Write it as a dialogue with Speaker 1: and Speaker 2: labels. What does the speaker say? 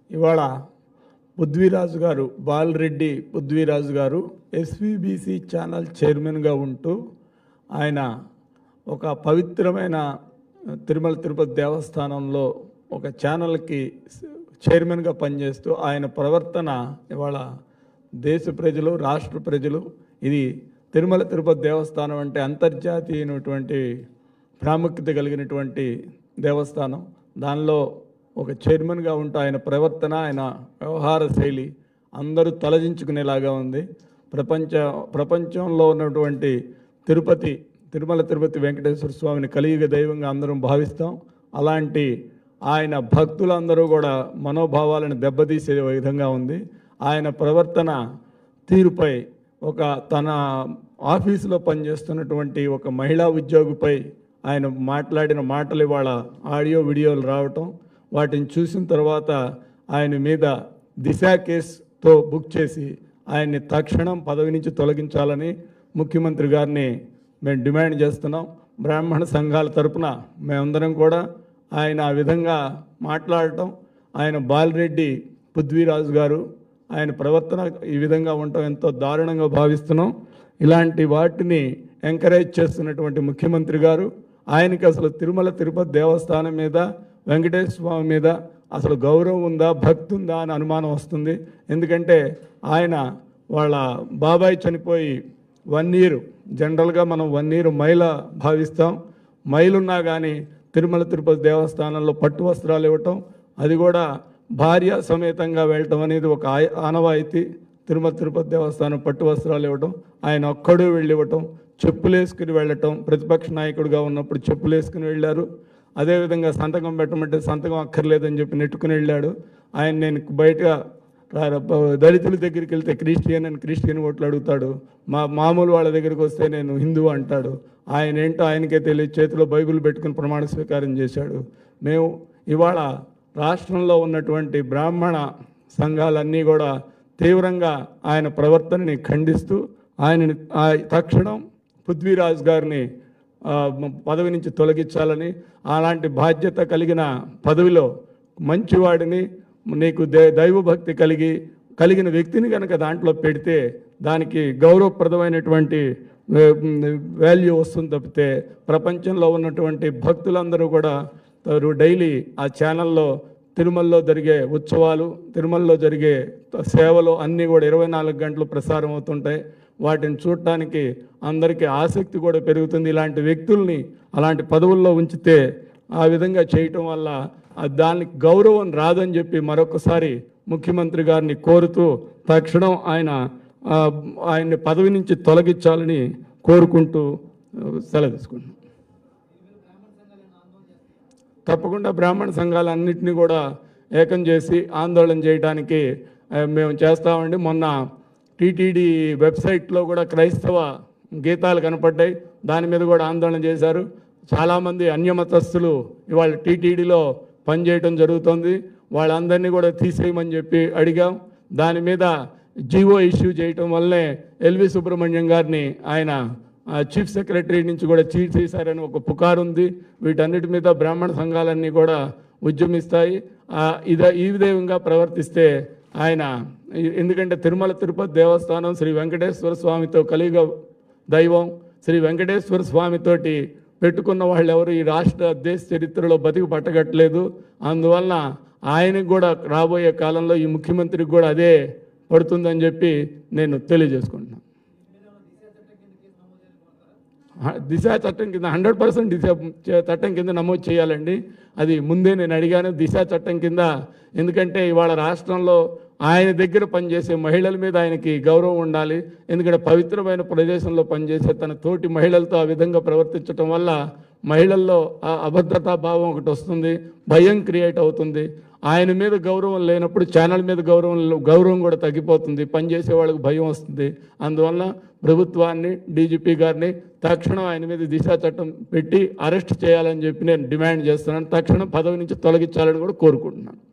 Speaker 1: ఇవాళ పృథ్వీరాజు గారు బాలరెడ్డి పృథ్వీరాజు గారు ఎస్విబిసి ఛానల్ చైర్మన్గా ఉంటూ ఆయన ఒక పవిత్రమైన తిరుమల తిరుపతి దేవస్థానంలో ఒక ఛానల్కి చైర్మన్గా పనిచేస్తూ ఆయన ప్రవర్తన ఇవాళ దేశ ప్రజలు రాష్ట్ర ప్రజలు ఇది తిరుమల తిరుపతి దేవస్థానం అంటే అంతర్జాతీయమైనటువంటి ప్రాముఖ్యత కలిగినటువంటి దేవస్థానం దానిలో ఒక చైర్మన్గా ఉంటూ ఆయన ప్రవర్తన ఆయన వ్యవహార శైలి అందరూ తలదించుకునేలాగా ఉంది ప్రపంచ ప్రపంచంలో ఉన్నటువంటి తిరుపతి తిరుమల తిరుపతి వెంకటేశ్వర స్వామిని కలియుగ దైవంగా అందరం భావిస్తాం అలాంటి ఆయన భక్తులందరూ కూడా మనోభావాలను దెబ్బతీసే విధంగా ఉంది ఆయన ప్రవర్తన తీరుపై ఒక తన ఆఫీసులో పనిచేస్తున్నటువంటి ఒక మహిళా ఉద్యోగిపై ఆయన మాట్లాడిన మాటలు ఇవాళ ఆడియో వీడియోలు రావటం వాటిని చూసిన తర్వాత ఆయన మీద దిశ కేసుతో బుక్ చేసి ఆయన్ని తక్షణం పదవి నుంచి తొలగించాలని ముఖ్యమంత్రి గారిని మేము డిమాండ్ చేస్తున్నాం బ్రాహ్మణ సంఘాల తరపున మేమందరం కూడా ఆయన ఆ విధంగా మాట్లాడటం ఆయన బాలిరెడ్డి పృథ్వీరాజు గారు ఆయన ప్రవర్తన ఈ విధంగా ఉండటం ఎంతో దారుణంగా భావిస్తున్నాం ఇలాంటి వాటిని ఎంకరేజ్ చేస్తున్నటువంటి ముఖ్యమంత్రి గారు ఆయనకి అసలు తిరుమల తిరుపతి దేవస్థానం మీద వెంకటేశ్వర స్వామి మీద అసలు గౌరవం ఉందా భక్తి ఉందా అని అనుమానం వస్తుంది ఎందుకంటే ఆయన వాళ్ళ బాబాయ్ చనిపోయి వన్ ఇయర్ జనరల్గా మనం వన్ ఇయర్ మైల భావిస్తాం మైలున్నా కానీ తిరుమల తిరుపతి దేవస్థానంలో పట్టు వస్త్రాలు ఇవ్వటం అది కూడా భార్య సమేతంగా వెళ్ళటం అనేది ఒక ఆయ- ఆనవాయితీ తిరుమల తిరుపతి దేవస్థానం పట్టు వస్త్రాలు ఇవ్వటం ఆయన ఒక్కడు వెళ్ళి ఇవ్వటం చెప్పులు వేసుకుని వెళ్ళటం ప్రతిపక్ష నాయకుడిగా ఉన్నప్పుడు చెప్పులు వేసుకుని వెళ్ళారు అదేవిధంగా సంతకం పెట్టమంటే సంతకం అక్కర్లేదని చెప్పి నెట్టుకుని వెళ్ళాడు ఆయన నేను బయట రా- రా- దళితుల దగ్గరికి వెళ్తే క్రిస్టియన్ అని క్రిస్టియన్ ఓట్లు అడుగుతాడు మా మామూలు వాళ్ళ దగ్గరికి వస్తే నేను హిందూ అంటాడు ఆయన ఏంటో ఆయనకే తెలియదు చేతిలో బైబిల్ పెట్టుకుని ప్రమాణ స్వీకారం చేశాడు మేము ఇవాళ రాష్ట్రంలో ఉన్నటువంటి బ్రాహ్మణ సంఘాలన్నీ కూడా తీవ్రంగా ఆయన ప్రవర్తనని ఖండిస్తూ ఆయనని ఆ తక్షణం పృథ్వీరాజ్ గారిని ఆ, మ- పదవి నుంచి తొలగించాలని అలాంటి బాధ్యత కలిగిన పదవిలో మంచివాడిని నీకు దే దైవభక్తి కలిగి కలిగిన వ్యక్తిని కనుక దాంట్లో పెడితే దానికి గౌరవప్రదమైనటువంటి వాల్యూ వస్తుంది తప్పితే ప్రపంచంలో ఉన్నటువంటి భక్తులందరూ కూడా వారు డైలీ ఆ ఛానల్లో తిరుమలలో జరిగే ఉత్సవాలు తిరుమలలో జరిగే సేవలు అన్నీ కూడా ఇరవై నాలుగు గంటలు ప్రసారం అవుతుంటాయి వాటిని చూడటానికి అందరికీ ఆసక్తి కూడా పెరుగుతుంది ఇలాంటి వ్యక్తుల్ని అలాంటి పదవుల్లో ఉంచితే ఆ విధంగా చేయటం వల్ల ఆ దానికి గౌరవం రాదని చెప్పి మరొకసారి ముఖ్యమంత్రి గారిని కోరుతూ తక్షణం ఆయన ఆ, ఆయన్ని పదవి నుంచి తొలగించాలని కోరుకుంటూ ఆ, సెలవు తీసుకుంటున్నాం తప్పకుండా బ్రాహ్మణ సంఘాలన్నింటినీ కూడా ఏకం చేసి ఆందోళన చేయడానికి ఆ, మేము చేస్తామండి మొన్న టీటీడీ వెబ్సైట్లో కూడా క్రైస్తవ గీతాలు కనపడ్డాయి దాని మీద కూడా ఆందోళన చేశారు చాలామంది అన్యమతస్థులు ఇవాళ టీటీడీలో పనిచేయటం జరుగుతుంది వాళ్ళందరినీ కూడా తీసేయమని చెప్పి అడిగాం దాని మీద జీవో ఇష్యూ చేయటం వల్లే ఎల్వి సుబ్రహ్మణ్యం గారిని ఆయన ఆ, చీఫ్ సెక్రటరీ నుంచి కూడా చీఫ్ చేశారని ఒక పుకారు ఉంది వీటన్నిటి మీద బ్రాహ్మణ సంఘాలన్నీ కూడా ఉద్యమిస్తాయి ఆ, ఇద ఈ విధంగా ప్రవర్తిస్తే ఆయన ఎ- ఎందుకంటే తిరుమల తిరుపతి దేవస్థానం శ్రీ వెంకటేశ్వర స్వామితో కలిగ దైవం శ్రీ వెంకటేశ్వర స్వామితోటి పెట్టుకున్న వాళ్ళు ఎవరు ఈ రాష్ట్ర దేశ చరిత్రలో బతికి పట్టగట్లేదు అందువలన ఆయనకు కూడా రాబోయే కాలంలో ఈ ముఖ్యమంత్రికి కూడా అదే పడుతుందని చెప్పి నేను తెలియజేసుకుంటున్నాను హ- దిశ చట్టం కింద హండ్రెడ్ పర్సెంట్ దిశ చ- చట్టం కింద నమోదు చేయాలండి అది ముందే నేను అడిగాను దిశ చట్టం కింద ఎందుకంటే ఇవాళ రాష్ట్రంలో ఆయన దగ్గర పనిచేసే మహిళల మీద ఆయనకి గౌరవం ఉండాలి ఎందుకంటే పవిత్రమైన ప్రదేశంలో పనిచేసే తన తోటి మహిళలతో ఆ విధంగా ప్రవర్తించటం వల్ల మహిళల్లో ఆ అభద్రతా భావం ఒకటి వస్తుంది భయం క్రియేట్ అవుతుంది ఆయన మీద గౌరవం లేనప్పుడు ఛానల్ మీద గౌరవం గౌరవం కూడా తగ్గిపోతుంది పనిచేసే వాళ్ళకి భయం వస్తుంది అందువల్ల ప్రభుత్వాన్ని డీజీపీ గారిని తక్షణం ఆయన మీద దిశా చట్టం పెట్టి అరెస్ట్ చేయాలని చెప్పి నేను డిమాండ్ చేస్తున్నాను తక్షణం పదవి నుంచి తొలగించాలని కూడా కోరుకుంటున్నాను